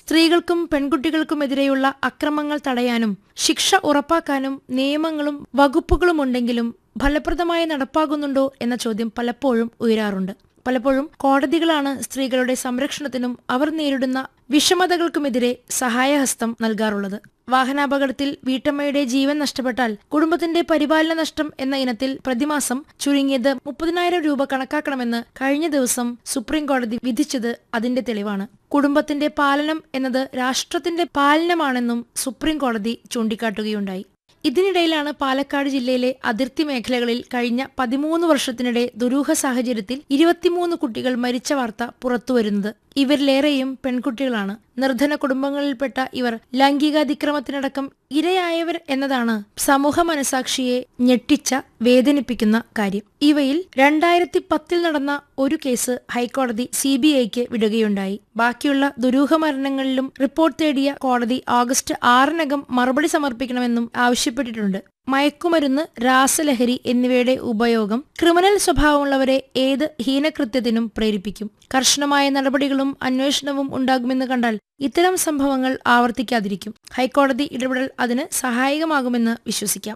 സ്ത്രീകൾക്കും പെൺകുട്ടികൾക്കുമെതിരെയുള്ള അക്രമങ്ങൾ തടയാനും ശിക്ഷ ഉറപ്പാക്കാനും നിയമങ്ങളും വകുപ്പുകളുമുണ്ടെങ്കിലും ഫലപ്രദമായി നടപ്പാകുന്നുണ്ടോ എന്ന ചോദ്യം പലപ്പോഴും ഉയരാറുണ്ട് പലപ്പോഴും കോടതികളാണ് സ്ത്രീകളുടെ സംരക്ഷണത്തിനും അവർ നേരിടുന്ന വിഷമതകൾക്കുമെതിരെ സഹായഹസ്തം നൽകാറുള്ളത് വാഹനാപകടത്തിൽ വീട്ടമ്മയുടെ ജീവൻ നഷ്ടപ്പെട്ടാൽ കുടുംബത്തിന്റെ പരിപാലന നഷ്ടം എന്ന ഇനത്തിൽ പ്രതിമാസം ചുരുങ്ങിയത് മുപ്പതിനായിരം രൂപ കണക്കാക്കണമെന്ന് കഴിഞ്ഞ ദിവസം സുപ്രീം കോടതി വിധിച്ചത് അതിന്റെ തെളിവാണ് കുടുംബത്തിന്റെ പാലനം എന്നത് രാഷ്ട്രത്തിന്റെ പാലനമാണെന്നും സുപ്രീം കോടതി ചൂണ്ടിക്കാട്ടുകയുണ്ടായി ഇതിനിടയിലാണ് പാലക്കാട് ജില്ലയിലെ അതിർത്തി മേഖലകളിൽ കഴിഞ്ഞ പതിമൂന്ന് വർഷത്തിനിടെ ദുരൂഹ സാഹചര്യത്തിൽ ഇരുപത്തിമൂന്ന് കുട്ടികൾ മരിച്ച വാർത്ത പുറത്തുവരുന്നത് ഇവരിലേറെയും പെൺകുട്ടികളാണ് നിർധന കുടുംബങ്ങളിൽപ്പെട്ട ഇവർ ലൈംഗികാതിക്രമത്തിനടക്കം ഇരയായവർ എന്നതാണ് സമൂഹ മനസാക്ഷിയെ ഞെട്ടിച്ച വേദനിപ്പിക്കുന്ന കാര്യം ഇവയിൽ രണ്ടായിരത്തി പത്തിൽ നടന്ന ഒരു കേസ് ഹൈക്കോടതി സി ബി ഐക്ക് വിടുകയുണ്ടായി ബാക്കിയുള്ള ദുരൂഹ മരണങ്ങളിലും റിപ്പോർട്ട് തേടിയ കോടതി ഓഗസ്റ്റ് ആറിനകം മറുപടി സമർപ്പിക്കണമെന്നും ആവശ്യപ്പെട്ടിട്ടുണ്ട് മയക്കുമരുന്ന് രാസലഹരി എന്നിവയുടെ ഉപയോഗം ക്രിമിനൽ സ്വഭാവമുള്ളവരെ ഏത് ഹീനകൃത്യത്തിനും പ്രേരിപ്പിക്കും കർശനമായ നടപടികളും അന്വേഷണവും ഉണ്ടാകുമെന്ന് കണ്ടാൽ ഇത്തരം സംഭവങ്ങൾ ആവർത്തിക്കാതിരിക്കും ഹൈക്കോടതി ഇടപെടൽ അതിന് സഹായകമാകുമെന്ന് വിശ്വസിക്കാം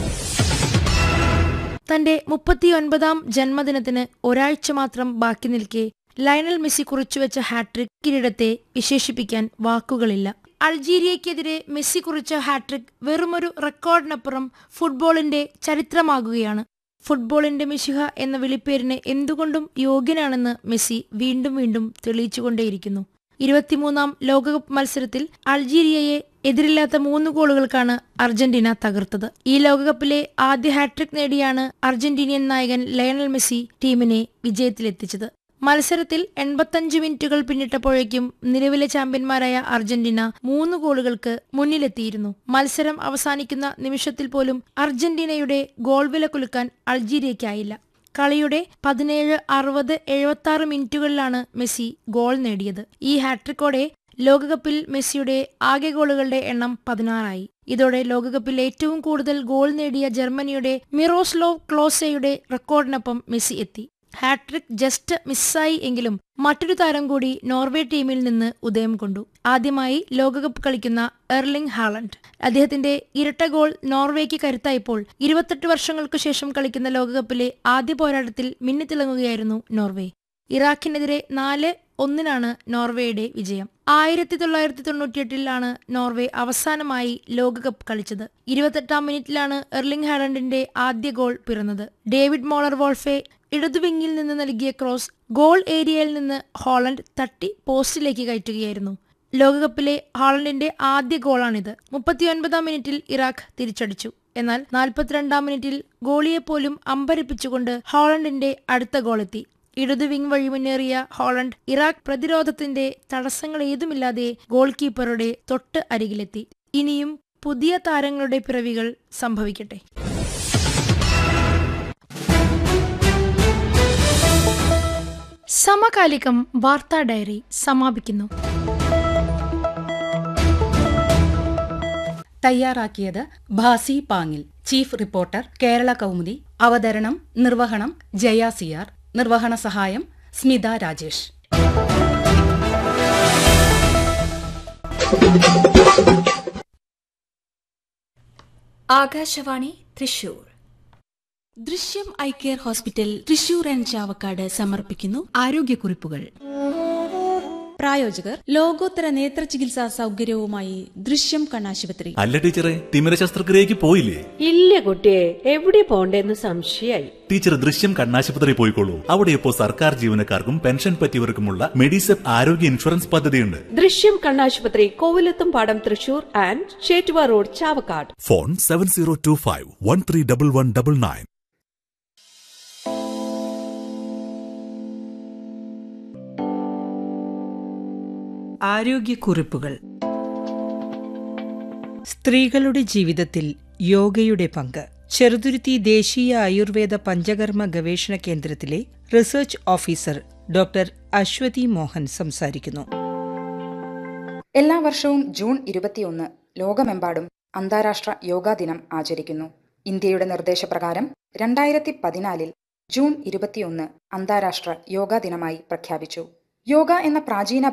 തന്റെ മുപ്പത്തിയൊൻപതാം ജന്മദിനത്തിന് ഒരാഴ്ച മാത്രം ബാക്കി നിൽക്കെ ലയണൽ മെസ്സി കുറിച്ചുവെച്ച ഹാട്രിക് കിരീടത്തെ വിശേഷിപ്പിക്കാൻ വാക്കുകളില്ല അൾജീരിയയ്ക്കെതിരെ മെസ്സി കുറിച്ച ഹാട്രിക് വെറുമൊരു റെക്കോർഡിനപ്പുറം ഫുട്ബോളിന്റെ ചരിത്രമാകുകയാണ് ഫുട്ബോളിന്റെ മിശിഹ എന്ന വിളിപ്പേരിന് എന്തുകൊണ്ടും യോഗ്യനാണെന്ന് മെസ്സി വീണ്ടും വീണ്ടും തെളിയിച്ചുകൊണ്ടേയിരിക്കുന്നു ഇരുപത്തിമൂന്നാം ലോകകപ്പ് മത്സരത്തിൽ അൾജീരിയയെ എതിരില്ലാത്ത മൂന്ന് ഗോളുകൾക്കാണ് അർജന്റീന തകർത്തത് ഈ ലോകകപ്പിലെ ആദ്യ ഹാട്രിക് നേടിയാണ് അർജന്റീനിയൻ നായകൻ ലയണൽ മെസ്സി ടീമിനെ വിജയത്തിലെത്തിച്ചത് മത്സരത്തിൽ എൺപത്തഞ്ച് മിനിറ്റുകൾ പിന്നിട്ടപ്പോഴേക്കും നിലവിലെ ചാമ്പ്യന്മാരായ അർജന്റീന മൂന്ന് ഗോളുകൾക്ക് മുന്നിലെത്തിയിരുന്നു മത്സരം അവസാനിക്കുന്ന നിമിഷത്തിൽ പോലും അർജന്റീനയുടെ ഗോൾ വില കുലുക്കാൻ അൾജീരിയയ്ക്കായില്ല കളിയുടെ പതിനേഴ് അറുപത് എഴുപത്തി ആറ് മിനിറ്റുകളിലാണ് മെസ്സി ഗോൾ നേടിയത് ഈ ഹാട്രിക്കോടെ ലോകകപ്പിൽ മെസ്സിയുടെ ആകെ ഗോളുകളുടെ എണ്ണം പതിനാറായി ഇതോടെ ലോകകപ്പിൽ ഏറ്റവും കൂടുതൽ ഗോൾ നേടിയ ജർമ്മനിയുടെ മിറോസ്ലോവ് ക്ലോസയുടെ റെക്കോർഡിനൊപ്പം മെസ്സി എത്തി ഹാട്രിക് ജസ്റ്റ് മിസ്സായി എങ്കിലും മറ്റൊരു താരം കൂടി നോർവേ ടീമിൽ നിന്ന് ഉദയം കൊണ്ടു ആദ്യമായി ലോകകപ്പ് കളിക്കുന്ന എർലിംഗ് ഹാളണ്ട് അദ്ദേഹത്തിന്റെ ഇരട്ട ഗോൾ നോർവേക്ക് കരുത്തായപ്പോൾ ഇരുപത്തെട്ട് വർഷങ്ങൾക്കു ശേഷം കളിക്കുന്ന ലോകകപ്പിലെ ആദ്യ പോരാട്ടത്തിൽ മിന്നിത്തിളങ്ങുകയായിരുന്നു നോർവേ ഇറാഖിനെതിരെ നാല് ഒന്നിനാണ് നോർവേയുടെ വിജയം ആയിരത്തി തൊള്ളായിരത്തി തൊണ്ണൂറ്റിയെട്ടിലാണ് നോർവേ അവസാനമായി ലോകകപ്പ് കളിച്ചത് ഇരുപത്തെട്ടാം മിനിറ്റിലാണ് എർലിംഗ് ഹാലൻഡിന്റെ ആദ്യ ഗോൾ പിറന്നത് ഡേവിഡ് മോളർ വോൾഫെ ഇടതുവിങ്ങിൽ നിന്ന് നൽകിയ ക്രോസ് ഗോൾ ഏരിയയിൽ നിന്ന് ഹോളണ്ട് തട്ടി പോസ്റ്റിലേക്ക് കയറ്റുകയായിരുന്നു ലോകകപ്പിലെ ഹോളണ്ടിന്റെ ആദ്യ ഗോളാണിത് മുപ്പത്തിയൊൻപതാം മിനിറ്റിൽ ഇറാഖ് തിരിച്ചടിച്ചു എന്നാൽ നാൽപ്പത്തിരണ്ടാം മിനിറ്റിൽ ഗോളിയെപ്പോലും അമ്പരിപ്പിച്ചുകൊണ്ട് ഹോളണ്ടിന്റെ അടുത്ത ഗോളെത്തി ഇടതു വിങ് വഴി മുന്നേറിയ ഹോളണ്ട് ഇറാഖ് പ്രതിരോധത്തിന്റെ തടസ്സങ്ങൾ ഏതുമില്ലാതെ ഗോൾ കീപ്പറുടെ തൊട്ട് അരികിലെത്തി ഇനിയും പുതിയ താരങ്ങളുടെ പിറവികൾ സംഭവിക്കട്ടെ സമകാലികം വാർത്താ ഡയറി സമാപിക്കുന്നു തയ്യാറാക്കിയത് ഭാസി പാങ്ങിൽ ചീഫ് റിപ്പോർട്ടർ കേരള കൗമുദി അവതരണം നിർവഹണം ജയ സിയാർ നിർവഹണ സഹായം Smitha Rajesh Akashvani Thrissur Drishyam eye care hospital Thrissur and Chavakkad സമർപ്പിക്കുന്നു ആരോഗ്യക്കുറിപ്പുകൾ പ്രായോജകർ ലോകോത്തര നേത്ര ചികിത്സാ സൗകര്യവുമായി ദൃശ്യം കണ്ണാശുപത്രി അല്ല ടീച്ചറെ തിമിര ശസ്ത്രക്രിയക്ക് പോയില്ലേ ഇല്ല കുട്ടിയെ എവിടെ പോണ്ടേന്ന് സംശയായി ടീച്ചർ ദൃശ്യം കണ്ണാശുപത്രി പോയിക്കോളൂ അവിടെ ഇപ്പോൾ സർക്കാർ ജീവനക്കാർക്കും പെൻഷൻ പറ്റിയവർക്കുമുള്ള മെഡിസെപ് ആരോഗ്യ ഇൻഷുറൻസ് പദ്ധതിയുണ്ട് ദൃശ്യം കണ്ണാശുപത്രി കോവിലത്തും പാടം Thrissur and Chettuva road Chavakkad phone seven zero two five one three double one double nine ആരോഗ്യക്കുറിപ്പുകൾ സ്ത്രീകളുടെ ജീവിതത്തിൽ യോഗയുടെ പങ്ക് ചെറുതുരുത്തി ദേശീയ ആയുർവേദ പഞ്ചകർമ്മ ഗവേഷണ കേന്ദ്രത്തിലെ research officer doctor Aswathy Mohan സംസാരിക്കുന്നു എല്ലാ വർഷവും ജൂൺ ഇരുപത്തിയൊന്ന് ലോകമെമ്പാടും അന്താരാഷ്ട്ര യോഗാ ദിനം ആചരിക്കുന്നു ഇന്ത്യയുടെ നിർദ്ദേശപ്രകാരം രണ്ടായിരത്തി പതിനാലിൽ ജൂൺ ഇരുപത്തിയൊന്ന് അന്താരാഷ്ട്ര യോഗാ ദിനമായി പ്രഖ്യാപിച്ചു യോഗ എന്ന പ്രാചീന